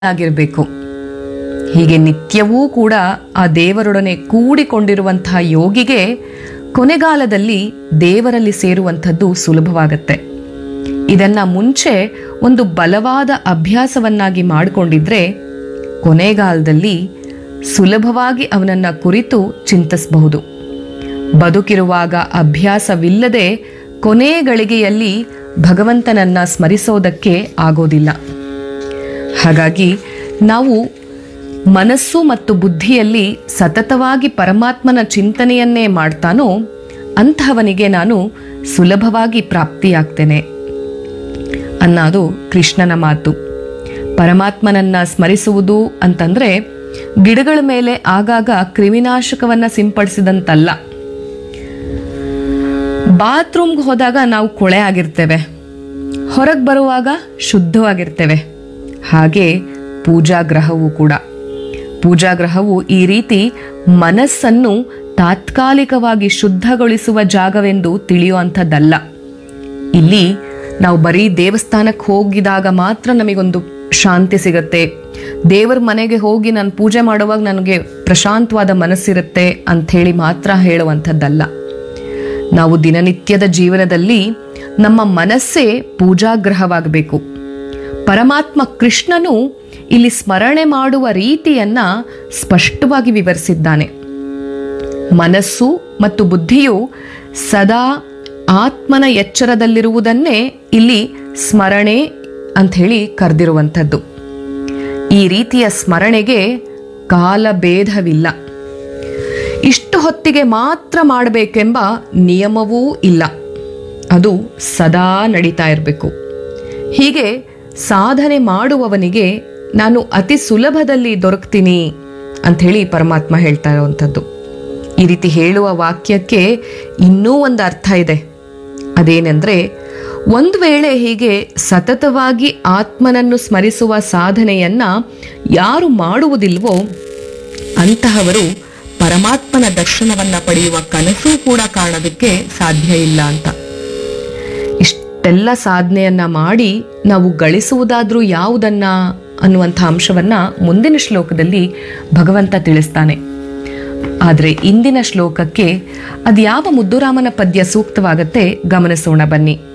ಆಗಿರಬೇಕು ಹೀಗೆ ನಿತ್ಯವೂ ಕೂಡ ಆ ದೇವರೊಡನೆ ಕೂಡಿಕೊಂಡಿರುವಂತಹ ಯೋಗಿಗೆ ಕೊನೆಗಾಲದಲ್ಲಿ ದೇವರಲ್ಲಿ ಸೇರುವಂಥದ್ದು ಸುಲಭವಾಗತ್ತೆ ಇದನ್ನ ಮುಂಚೆ ಒಂದು ಬಲವಾದ ಅಭ್ಯಾಸವನ್ನಾಗಿ ಮಾಡಿಕೊಂಡಿದ್ರೆ ಕೊನೆಗಾಲದಲ್ಲಿ ಸುಲಭವಾಗಿ ಅವನನ್ನ ಕುರಿತು ಚಿಂತಿಸಬಹುದು ಬದುಕಿರುವಾಗ ಅಭ್ಯಾಸವಿಲ್ಲದೆ ಕೊನೆ ಗಳಿಗೆಯಲ್ಲಿ ಭಗವಂತನನ್ನ ಸ್ಮರಿಸೋದಕ್ಕೆ ಆಗೋದಿಲ್ಲ ಹಾಗಾಗಿ ನಾವು ಮನಸ್ಸು ಮತ್ತು ಬುದ್ಧಿಯಲ್ಲಿ ಸತತವಾಗಿ ಪರಮಾತ್ಮನ ಚಿಂತನೆಯನ್ನೇ ಮಾಡ್ತಾನೋ ಅಂತಹವನಿಗೆ ನಾನು ಸುಲಭವಾಗಿ ಪ್ರಾಪ್ತಿಯಾಗ್ತೇನೆ ಅನ್ನೋದು ಕೃಷ್ಣನ ಮಾತು ಪರಮಾತ್ಮನನ್ನ ಸ್ಮರಿಸುವುದು ಅಂತಂದ್ರೆ ಗಿಡಗಳ ಮೇಲೆ ಆಗಾಗ ಕ್ರಿಮಿನಾಶಕವನ್ನ ಸಿಂಪಡಿಸಿದಂತಲ್ಲ ಬಾತ್ರೂಮ್ಗೆ ಹೋದಾಗ ನಾವು ಕೊಳೆ ಆಗಿರ್ತೇವೆ ಹೊರಗೆ ಬರುವಾಗ ಶುದ್ಧವಾಗಿರ್ತೇವೆ ಹಾಗೆ ಪೂಜಾಗ್ರಹವೂ ಕೂಡ ಪೂಜಾಗ್ರಹವು ಈ ರೀತಿ ಮನಸ್ಸನ್ನು ತಾತ್ಕಾಲಿಕವಾಗಿ ಶುದ್ಧಗೊಳಿಸುವ ಜಾಗವೆಂದು ತಿಳಿಯುವಂಥದ್ದಲ್ಲ ಇಲ್ಲಿ ನಾವು ಬರೀ ದೇವಸ್ಥಾನಕ್ಕೆ ಹೋಗಿದಾಗ ಮಾತ್ರ ನಮಗೊಂದು ಶಾಂತಿ ಸಿಗತ್ತೆ ದೇವರ ಮನೆಗೆ ಹೋಗಿ ನಾನು ಪೂಜೆ ಮಾಡುವಾಗ ನನಗೆ ಪ್ರಶಾಂತವಾದ ಮನಸ್ಸಿರುತ್ತೆ ಅಂಥೇಳಿ ಮಾತ್ರ ಹೇಳುವಂಥದ್ದಲ್ಲ ನಾವು ದಿನನಿತ್ಯದ ಜೀವನದಲ್ಲಿ ನಮ್ಮ ಮನಸ್ಸೇ ಪೂಜಾಗ್ರಹವಾಗಬೇಕು ಪರಮಾತ್ಮ ಕೃಷ್ಣನು ಇಲ್ಲಿ ಸ್ಮರಣೆ ಮಾಡುವ ರೀತಿಯನ್ನ ಸ್ಪಷ್ಟವಾಗಿ ವಿವರಿಸಿದ್ದಾನೆ ಮನಸ್ಸು ಮತ್ತು ಬುದ್ಧಿಯು ಸದಾ ಆತ್ಮನ ಎಚ್ಚರದಲ್ಲಿರುವುದನ್ನೇ ಇಲ್ಲಿ ಸ್ಮರಣೆ ಅಂಥೇಳಿ ಕರೆದಿರುವಂಥದ್ದು ಈ ರೀತಿಯ ಸ್ಮರಣೆಗೆ ಕಾಲಭೇದವಿಲ್ಲ ಇಷ್ಟು ಹೊತ್ತಿಗೆ ಮಾತ್ರ ಮಾಡಬೇಕೆಂಬ ನಿಯಮವೂ ಇಲ್ಲ ಅದು ಸದಾ ನಡೀತಾ ಇರಬೇಕು ಹೀಗೆ ಸಾಧನೆ ಮಾಡುವವನಿಗೆ ನಾನು ಅತಿ ಸುಲಭದಲ್ಲಿ ದೊರಕ್ತೀನಿ ಅಂಥೇಳಿ ಪರಮಾತ್ಮ ಹೇಳ್ತಾ ಇರುವಂಥದ್ದು ಈ ರೀತಿ ಹೇಳುವ ವಾಕ್ಯಕ್ಕೆ ಇನ್ನೂ ಒಂದು ಅರ್ಥ ಇದೆ ಅದೇನೆಂದ್ರೆ ಒಂದು ವೇಳೆ ಹೀಗೆ ಸತತವಾಗಿ ಆತ್ಮನನ್ನು ಸ್ಮರಿಸುವ ಸಾಧನೆಯನ್ನ ಯಾರು ಮಾಡುವುದಿಲ್ವೋ ಅಂತಹವರು ಪರಮಾತ್ಮನ ದರ್ಶನವನ್ನ ಪಡೆಯುವ ಕನಸೂ ಕೂಡ ಕಾಣೋದಕ್ಕೆ ಸಾಧ್ಯ ಇಲ್ಲ ಅಂತ ಇಷ್ಟೆಲ್ಲ ಸಾಧನೆಯನ್ನ ಮಾಡಿ ನಾವು ಗಳಿಸುವುದಾದ್ರೂ ಯಾವುದನ್ನ ಅನ್ನುವಂಥ ಅಂಶವನ್ನ ಮುಂದಿನ ಶ್ಲೋಕದಲ್ಲಿ ಭಗವಂತ ತಿಳಿಸ್ತಾನೆ ಆದರೆ ಇಂದಿನ ಶ್ಲೋಕಕ್ಕೆ ಅದ್ಯಾವ ಮುದ್ದುರಾಮನ ಪದ್ಯ ಸೂಕ್ತವಾಗತ್ತೆ ಗಮನಿಸೋಣ ಬನ್ನಿ